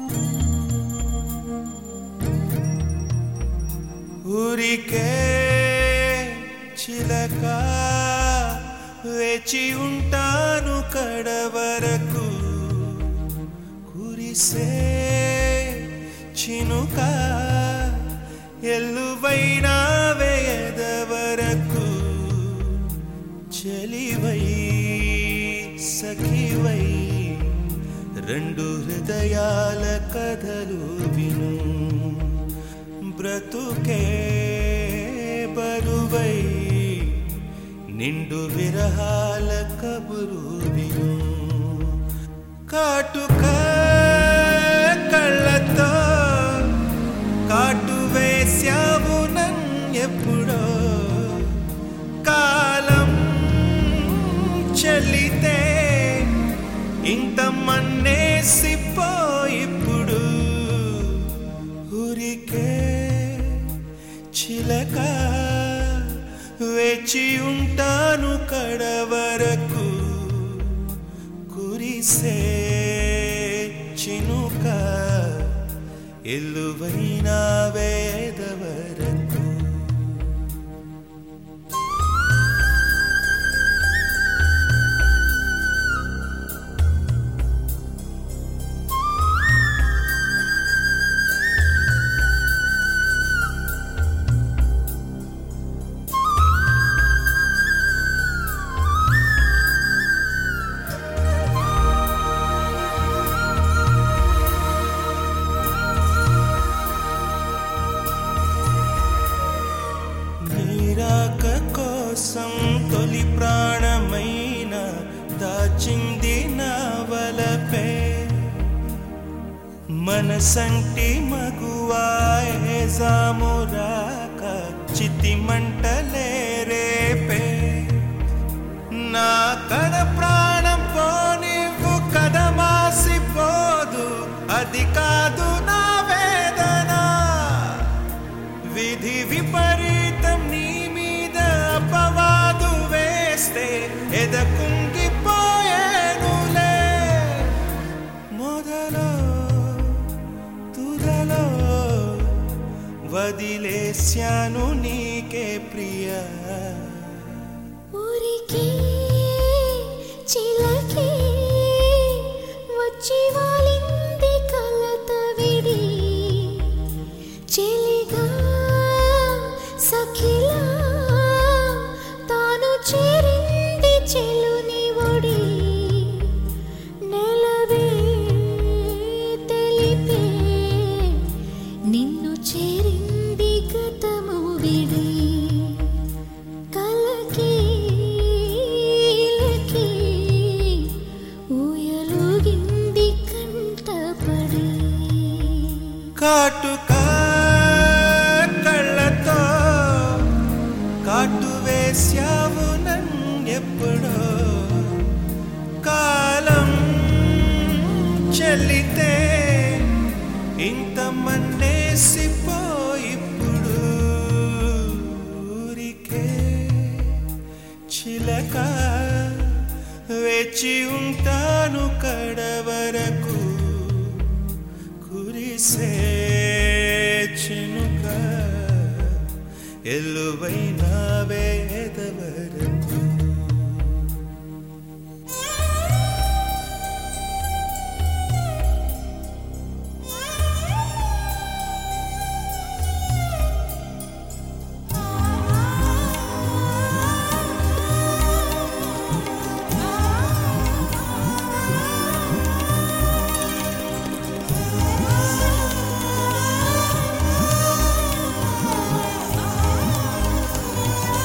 ఊరికే చిలక వేచి ఉంటాను కడవరకు కురిసే చినుక ఎల్లువైనా వేయదవరకు చెలివై సఖివై రెండు హృదయాల కథలు విను బ్రతుకే బరువై నిండు విరహాల కబురు విను కాటుక కళ్ళతో కాటు వేశావు నన్నెప్పుడో కాలం చెల్లితే ఇంత మన్నేసిపో ఇప్పుడు ఊరికే చిలక వేచి ఉంటాను కడవరకు కురిసే చినుక ఎల్లువైన వేదవరకు నీరాక కోసం తొలి ప్రాణమైన దాచింది నా వలపే మనసంటి మగువాయే జామురాక చితి మంటలే రేపే నా కడ ప్రాణం పోనివ్వు కదమాసిపోదు అది కాదు నా వేదన విధి విపరీతం నీ మీద అపవాదు వేస్తే ఎద కుంగిపోయేనులే మొదలో తుదలో వదిలేశాను నీకే ప్రియా ఊరికే చిలకే వచ్చి వాలింది కలత విడి చెలిగా సఖిలా తాను చేరింది చెలుని ఒడి నెలవే తెలిపే నిన్ను చేరింది గతము విడి కలకి ఇలకి ఊయలుగింది కంటపడి కాటుక కళ్ళతో కాటు వేశావు నన్నెప్పుడో కాలం చెల్లితే ఇంత మన్నేసిపోయిప్పుడు ఊరికే చిలక వేచి ఉంటాను కడవరకు కురిసే చినుక ఎల్లువైన వేదవరకు ఆ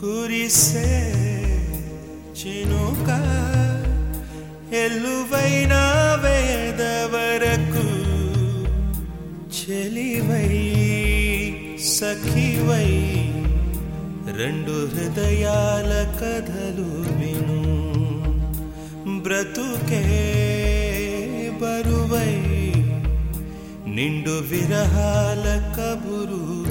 కురిసే చినుక ఎల్లువైన వేద వరకు చెలివై సఖివై రెండు హృదయాల కథలు విను బ్రతుకే బరువై నిండు విరహాల కబురు